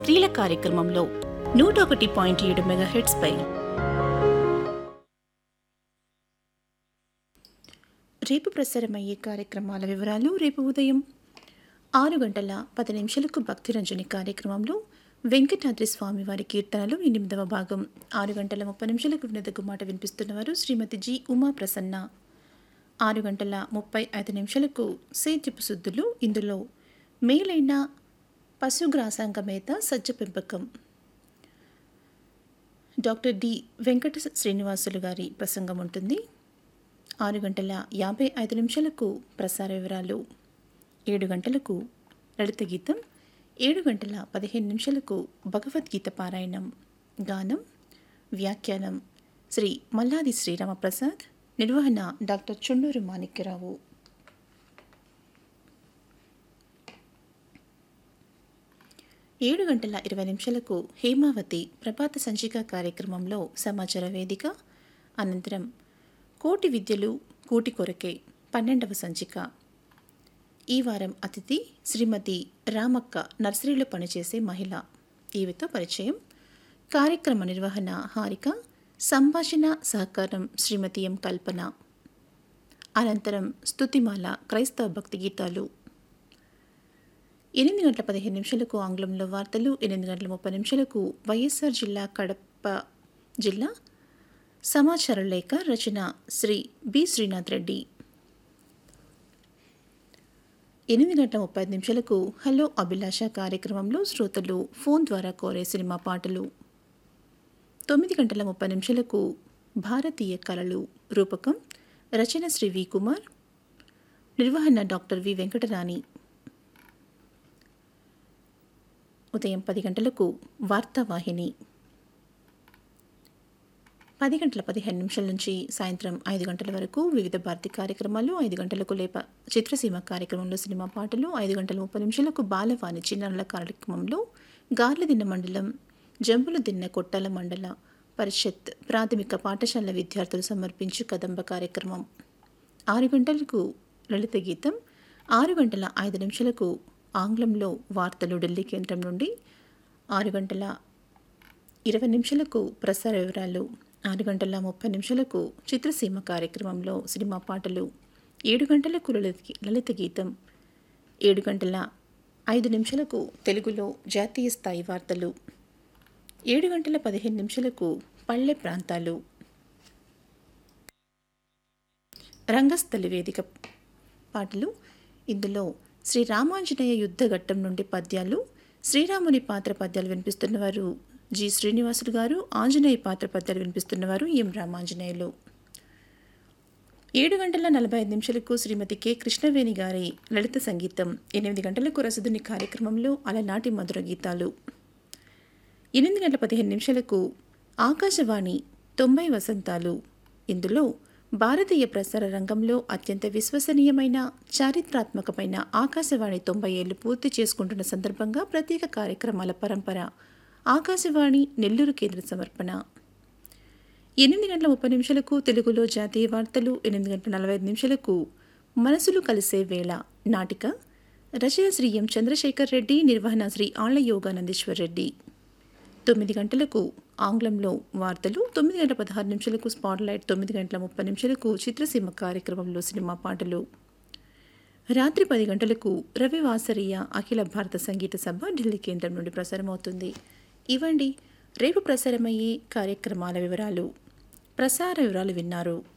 స్త్రీల కార్యక్రమంలో నూట ఒకటి పాయింట్ ఏడు మెగాహెట్స్ పై రేపు ప్రసారమయ్యే కార్యక్రమాల వివరాలు రేపు ఉదయం ఆరు గంటల పది నిమిషాలకు భక్తిరంజని కార్యక్రమంలో వెంకటాద్రి స్వామి వారి కీర్తనలు ఎనిమిదవ భాగం ఆరు గంటల ముప్పై నిమిషాలకు వినదగు మాట వినిపిస్తున్నవారు శ్రీమతి జి ఉమా ప్రసన్న ఆరు గంటల ముప్పై ఐదు నిమిషాలకు సేద్యపు శుద్ధులు ఇందులో మేలైన పశుగ్రాసాంగ మేత సజ్జ పెంపకం డాక్టర్ డి వెంకట శ్రీనివాసులు గారి ప్రసంగం ఉంటుంది ఆరు గంటల యాభై ఐదు నిమిషాలకు ప్రసార వివరాలు ఏడు గంటలకు లలిత గీతం ఏడు గంటల పదిహేను నిమిషాలకు భగవద్గీత పారాయణం గానం వ్యాఖ్యానం శ్రీ మల్లాది శ్రీరామప్రసాద్ నిర్వహణ డాక్టర్ చుండూరు మాణిక్యరావు ఏడు గంటల ఇరవై నిమిషాలకు హేమావతి ప్రభాత సంచిక కార్యక్రమంలో సమాచార వేదిక అనంతరం కోటి విద్యలు కూటి కొరకే పన్నెండవ సంచిక ఈ వారం అతిథి శ్రీమతి రామక్క నర్సరీలో పనిచేసే మహిళ ఈవితో పరిచయం కార్యక్రమ నిర్వహణ హారిక సంభాషణ సహకారం శ్రీమతి ఎం కల్పన అనంతరం స్తుతిమాల క్రైస్తవ భక్తి గీతాలు ఎనిమిది గంటల పదిహేను నిమిషాలకు ఆంగ్లంలో వార్తలు ఎనిమిది గంటల ముప్పై నిమిషాలకు వైఎస్ఆర్ జిల్లా కడప జిల్లా సమాచార లేఖ రచన శ్రీ బి శ్రీనాథ్ రెడ్డి ఎనిమిది గంటల ముప్పై ఐదు నిమిషాలకు హలో అభిలాష కార్యక్రమంలో శ్రోతలు ఫోన్ ద్వారా కోరే సినిమా పాటలు తొమ్మిది గంటల ముప్పై నిమిషాలకు భారతీయ కళలు రూపకం రచన శ్రీ వి కుమార్ నిర్వహణ డాక్టర్ వి వెంకటరాణి ఉదయం పది గంటలకు వార్తావాహిని పది గంటల పదిహేను నిమిషాల నుంచి సాయంత్రం ఐదు గంటల వరకు వివిధ భారతి కార్యక్రమాలు ఐదు గంటలకు లేప చిత్రసీమ కార్యక్రమంలో సినిమా పాటలు ఐదు గంటల ముప్పై నిమిషాలకు బాలవాణి చిన్నారుల కార్యక్రమంలో గార్లదిన్న మండలం జంబుల దిన్న కొట్టాల మండల పరిషత్ ప్రాథమిక పాఠశాల విద్యార్థులు సమర్పించు కదంబ కార్యక్రమం ఆరు గంటలకు లలిత గీతం ఆరు గంటల ఐదు నిమిషాలకు ఆంగ్లంలో వార్తలు ఢిల్లీ కేంద్రం నుండి ఆరు గంటల ఇరవై నిమిషాలకు ప్రసార వివరాలు ఆరు గంటల ముప్పై నిమిషాలకు చిత్రసీమ కార్యక్రమంలో సినిమా పాటలు ఏడు గంటలకు లలిత లలిత గీతం ఏడు గంటల ఐదు నిమిషాలకు తెలుగులో జాతీయ స్థాయి వార్తలు ఏడు గంటల పదిహేను నిమిషాలకు పల్లె ప్రాంతాలు రంగస్థలి వేదిక పాటలు ఇందులో శ్రీ రామాంజనేయ యుద్ధ ఘట్టం నుండి పద్యాలు శ్రీరాముని పాత్ర పద్యాలు వినిపిస్తున్నవారు జి శ్రీనివాసులు గారు ఆంజనేయ పాత్ర పద్యాలు వినిపిస్తున్నవారు ఎం రామాంజనేయులు ఏడు గంటల నలభై ఐదు నిమిషాలకు శ్రీమతి కె కృష్ణవేణి గారి లలిత సంగీతం ఎనిమిది గంటలకు రసదుని కార్యక్రమంలో అలనాటి మధుర గీతాలు ఎనిమిది గంటల పదిహేను నిమిషాలకు ఆకాశవాణి తొంభై వసంతాలు ఇందులో భారతీయ ప్రసార రంగంలో అత్యంత విశ్వసనీయమైన చారిత్రాత్మకమైన ఆకాశవాణి తొంభై ఏళ్లు పూర్తి చేసుకుంటున్న సందర్భంగా ప్రత్యేక కార్యక్రమాల పరంపర ఆకాశవాణి నెల్లూరు కేంద్ర సమర్పణ ఎనిమిది గంటల ముప్పై నిమిషాలకు తెలుగులో జాతీయ వార్తలు ఎనిమిది గంటల నలభై ఐదు నిమిషాలకు మనసులు కలిసే వేళ నాటిక రచన శ్రీ ఎం చంద్రశేఖర్ రెడ్డి నిర్వహణ శ్రీ ఆళ్ల యోగానందీశ్వర్ రెడ్డి తొమ్మిది గంటలకు ఆంగ్లంలో వార్తలు తొమ్మిది గంటల పదహారు నిమిషాలకు స్పాట్లైట్ తొమ్మిది గంటల ముప్పై నిమిషాలకు చిత్రసీమ కార్యక్రమంలో సినిమా పాటలు రాత్రి పది గంటలకు రవివాసరీయ అఖిల భారత సంగీత సభ ఢిల్లీ కేంద్రం నుండి ప్రసారమవుతుంది ఇవ్వండి రేపు ప్రసారమయ్యే కార్యక్రమాల వివరాలు ప్రసార వివరాలు విన్నారు